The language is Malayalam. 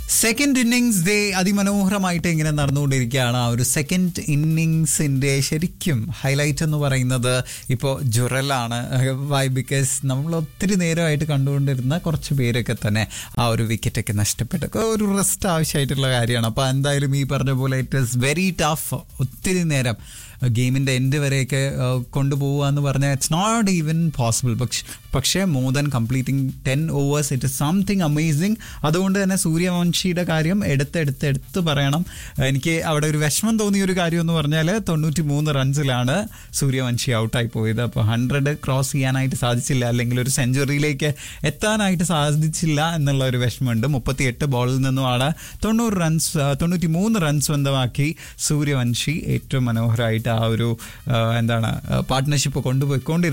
സെക്കൻഡ് ഇന്നിങ്സ് ഡേ അതിമനോഹരമായിട്ട് ഇങ്ങനെ നടന്നുകൊണ്ടിരിക്കുകയാണ് ആ ഒരു സെക്കൻഡ് ഇന്നിങ്സിന്റെ ശരിക്കും ഹൈലൈറ്റ് എന്ന് പറയുന്നത് ഇപ്പോൾ ജുറലാണ് വൈ ബിക്കോസ് നമ്മൾ ഒത്തിരി നേരമായിട്ട് കണ്ടുകൊണ്ടിരുന്ന കുറച്ച് പേരൊക്കെ തന്നെ ആ ഒരു വിക്കറ്റൊക്കെ നഷ്ടപ്പെട്ടു ഒരു റെസ്റ്റ് ആവശ്യമായിട്ടുള്ള കാര്യമാണ് അപ്പോൾ എന്തായാലും ഈ പറഞ്ഞ പോലെ ഇറ്റ് ഈസ് വെരി ടഫ് ഒത്തിരി നേരം ഗെയിമിൻ്റെ എൻഡ് വരെയൊക്കെ കൊണ്ടുപോകുക എന്ന് പറഞ്ഞാൽ ഇറ്റ്സ് നോട്ട് ഈവൻ പോസിബിൾ പക്ഷെ പക്ഷേ more than completing ten overs it is something amazing അതുകൊണ്ട് തന്നെ സൂര്യവംശിയുടെ കാര്യം എടുത്തെടുത്ത് എടുത്ത് പറയണം എനിക്ക് അവിടെ ഒരു വിഷമം തോന്നിയ ഒരു കാര്യം എന്ന് പറഞ്ഞാൽ തൊണ്ണൂറ്റി മൂന്ന് റൺസിലാണ് സൂര്യവംശി ഔട്ടായി പോയത് അപ്പോൾ ഹൺഡ്രഡ് ക്രോസ് ചെയ്യാനായിട്ട് സാധിച്ചില്ല അല്ലെങ്കിൽ ഒരു സെഞ്ചുറിയിലേക്ക് എത്താനായിട്ട് സാധിച്ചില്ല എന്നുള്ള ഒരു വിഷമമുണ്ട് മുപ്പത്തിയെട്ട് ബോളിൽ നിന്നുമാണ് തൊണ്ണൂറ് റൺസ് തൊണ്ണൂറ്റി മൂന്ന് റൺസ് സ്വന്തമാക്കി സൂര്യവംശി ഏറ്റവും മനോഹരമായിട്ട് ആ ഒരു ആ, എന്താണ് പാർട്ട്ണർഷിപ്പ് കൊണ്ടുപോയിക്കൊണ്ടിരുന്നത്